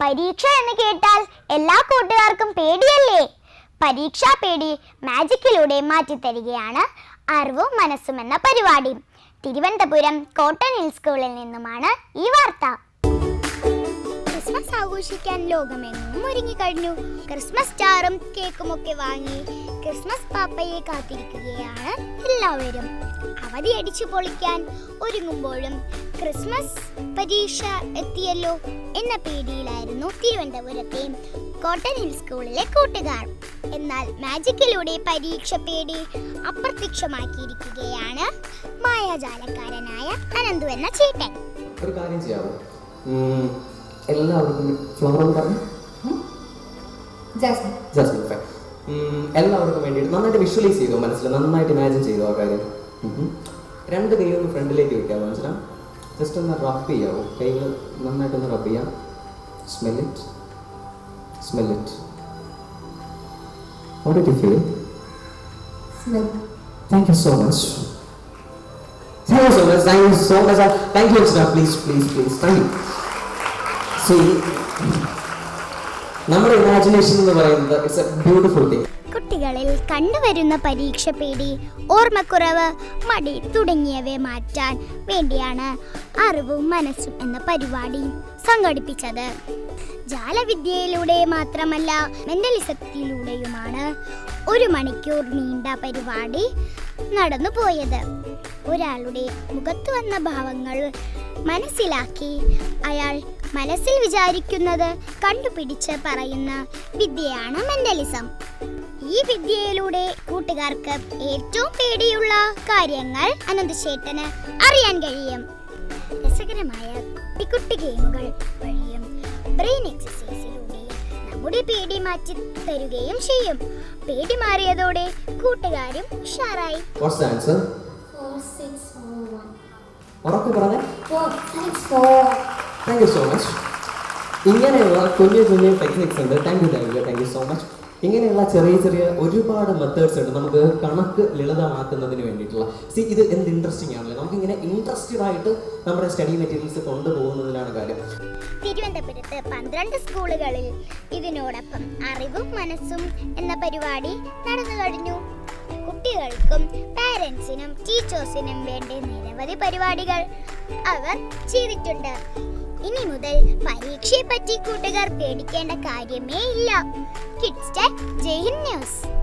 പരീക്ഷ എന്ന് കേട്ടാൽ എല്ലാ കൂട്ടുകാർക്കും പേടിയല്ലേ പരീക്ഷാ പേടി മാജിക്കിലൂടെ മാറ്റിത്തരികയാണ് അറിവും മനസ്സും എന്ന പരിപാടി തിരുവനന്തപുരം കോട്ടൺ ഹിൽ സ്കൂളിൽ നിന്നുമാണ് ഈ വാർത്ത ക്രിസ്മസ് ആഘോഷിക്കാൻ ലോകമെങ്ങും ഒരുങ്ങിക്കഴിഞ്ഞു ക്രിസ്മസ് സ്റ്റാറും കേക്കും ഒക്കെ വാങ്ങി ക്രിസ്മസ് പാപ്പയെ കാത്തിരിക്കുകയാണ് എല്ലാവരും അവധി അടിച്ചു പൊളിക്കാൻ ഒരുങ്ങുമ്പോഴും ക്രിസ്മസ് പരീക്ഷ എത്തിയല്ലോ എന്ന പേടിയിലായിരുന്നു തിരുവനന്തപുരത്തെ കോട്ടൺ ഹിൽ സ്കൂളിലെ കൂട്ടുകാർ എന്നാൽ മാജിക്കിലൂടെ പരീക്ഷ പേടി അപ്രത്യക്ഷമാക്കിയിരിക്കുകയാണ് മായാജാലക്കാരനായ അനന്തു എന്ന ചേട്ടൻ ഒരു കാര്യം ചെയ്യാമോ ഉം, എല്ലാവർക്കും ഫ്ലവർ പറഞ്ഞു ജാസ്മിൻ ജാസ്മിൻ ഫൈൻ ഉം, എല്ലാവർക്കും വേണ്ടിയിട്ട് നന്നായിട്ട് വിഷ്വലൈസ് ചെയ്തോ മനസ്സിൽ നന്നായിട്ട് ഇമാജിൻ ചെയ്തോ ആ കാര്യം ഉം. രണ്ട് കൈ ഒന്ന് ഫ്രണ്ടിലേക്ക് വെക്കാം മനസ്സിലാം ജസ്റ്റ് ഒന്ന് റബ് ചെയ്യാവോ കൈകൾ നന്നായിട്ടൊന്ന് റബ് ചെയ്യാം smell it smell it What did you feel? Smell Thank you so much. Thank you so much. Thank you so much. Thank you, Insra. Please, please, please. Thank you. See, നമ്മുടെ imagination എന്ന് പറയുന്നത് it's A beautiful thing കുട്ടികളിൽ കണ്ടുവരുന്ന പരീക്ഷ പേടി ഓർമ്മക്കുറവ് മടി തുടങ്ങിയവയെ മാറ്റാൻ വേണ്ടിയാണ് അറിവും മനസ്സും എന്ന പരിപാടി സംഘടിപ്പിച്ചത് ജാലവിദ്യയിലൂടെ മാത്രമല്ല മെന്റലിസത്തിലൂടെയുമാണ് ഒരു മണിക്കൂർ നീണ്ട പരിപാടി നടന്നു പോയത് ഒരാളുടെ മുഖത്ത് വന്ന ഭാവങ്ങൾ മനസ്സിലാക്കി അയാൾ മനസ്സിൽ വിചാരിക്കുന്നത് കണ്ടുപിടിച്ച് പറയുന്ന വിദ്യയാണ് മെന്റലിസം ഈ വിദ്യയിലൂടെ കൂട്ടുകാർക്ക് ഏറ്റവും പേടിയുള്ള കാര്യങ്ങൾ അനന്തശേട്ടന് അറിയാൻ കഴിയും രസകരമായ കുട്ടി ഗെയിമുകൾ വഴിയും ബ്രെയിൻ എക്സസൈസിലൂടെയും നമ്മുടെ പേടി മാറ്റി തരുകയും ചെയ്യും പേടി മാറിയതോടെ കൂട്ടുകാരും ഉഷാറായി what's the answer four six four one ഉറക്കെ പറഞ്ഞേ four six four thank you so much ഇങ്ങനെയുള്ള കുഞ്ഞു കുഞ്ഞു ടെക്നിക്സ് ഉണ്ട് thank you thank you thank you so much ഇങ്ങനെയുള്ള ചെറിയ ചെറിയ ഒരുപാട് മെത്തേഡ്സ് ഉണ്ട് നമുക്ക് കണക്ക് ലളിതമാക്കുന്നതിന് വേണ്ടിയിട്ടുള്ള സി ഇത് എന്ത് ഇൻട്രസ്റ്റിംഗ് ആണല്ലേ നമുക്ക് ഇങ്ങനെ ഇൻട്രസ്റ്റഡ് ആയിട്ട് നമ്മുടെ സ്റ്റഡി മെറ്റീരിയൽസ് കൊണ്ടുപോകുന്നതിലാണ് കാര്യം തിരുവനന്തപുരത്ത് പന്ത്രണ്ട് സ്കൂളുകളിൽ ഇതിനോടൊപ്പം അറിവും മനസ്സും എന്ന പരിപാടി നടന്നു കഴിഞ്ഞു കുട്ടികൾക്കും പാരൻസിനും ടീച്ചേഴ്സിനും വേണ്ടി നിരവധി പരിപാടികൾ അവർ ചെയ്തിട്ടുണ്ട് ഇനി മുതൽ പരീക്ഷയെ പറ്റി കൂട്ടുകാർ പേടിക്കേണ്ട കാര്യമേ ഇല്ല കിഡ്സ് ജയ് ഹിന്ദ് ന്യൂസ്